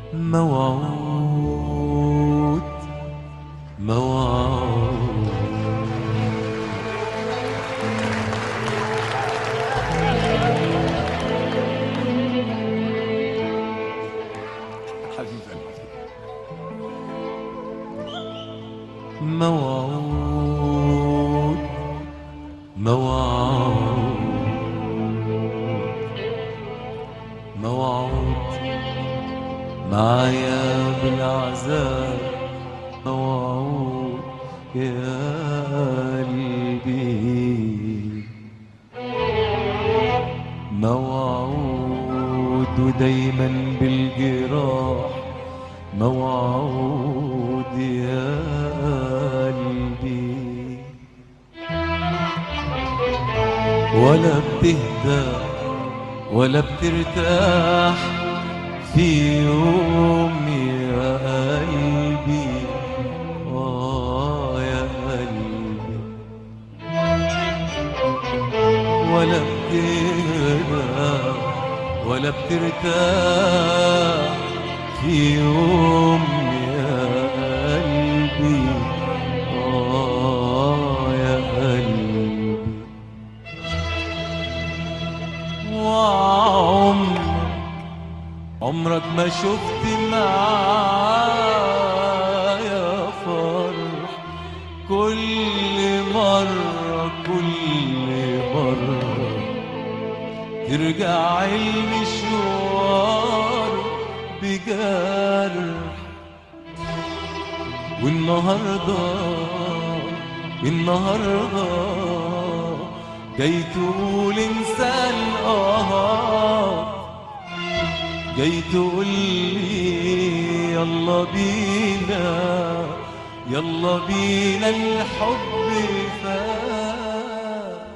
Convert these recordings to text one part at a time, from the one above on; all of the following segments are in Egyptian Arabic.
موعود موعود حبيب قلبي موعود موعود موعود معايا بالعذاب موعود يا قلبي موعود ودايما بالجراح موعود يا قلبي ولا بتهدى ولا بترتاح في يوم يا قلبي آه يا قلبي ولا بتهدى ولا بترتاح في يوم يا قلبي آه يا قلبي وعمرك عمرك ما شفت معايا فرح كل مرة كل مرة ترجع المشوار بجرح والنهارده النهارده جاي تقول انسى القهر جاي تقول لي يلا بينا يلا بينا الحب فات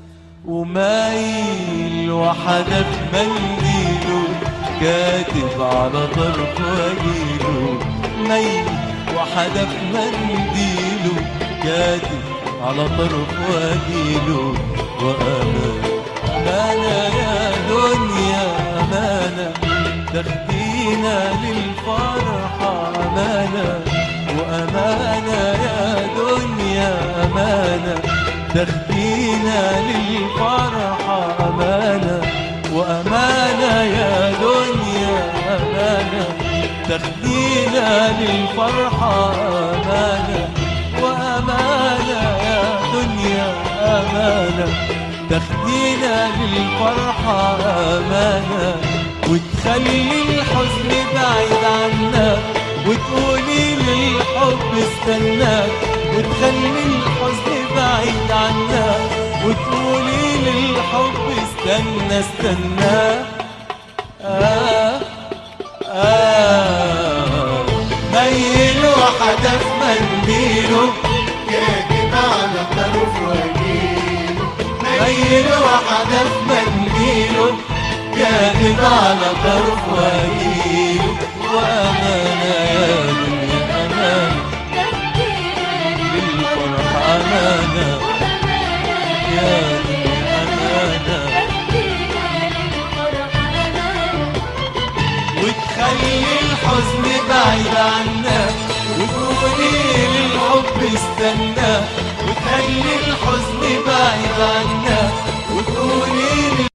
ومايل وحدف منديله كاتب على طرف وجيله مايل وحدف منديله كاتب على طرف وجيله وأمان أمانة يا دنيا أمانة تاخدينا للفرحة أمانة وأمانة يا دنيا أمانة تاخدينا للفرحة أمانة وأمانة يا دنيا أمانة تاخدينا للفرحة أمانة وأمانة يا دنيا أمانة تاخدينا للفرحة أمانة وتخلي الحزن بعيد عنا وتقولي للحب استناك وتخلي الحزن بعيد عنا وتقولي للحب استنى استنى آه آه ميل وحدف منديله كاتب على طرف وجيله ميل وحدف منديله كاتب على طرف وجيله وأمانة يا دنيا أمانة بالفرح أمانة يا دنيا أمانة وتخلي الحزن بعيد عنا وتقولي للحب استنى وتخلي الحزن بعيد عنا وتقولي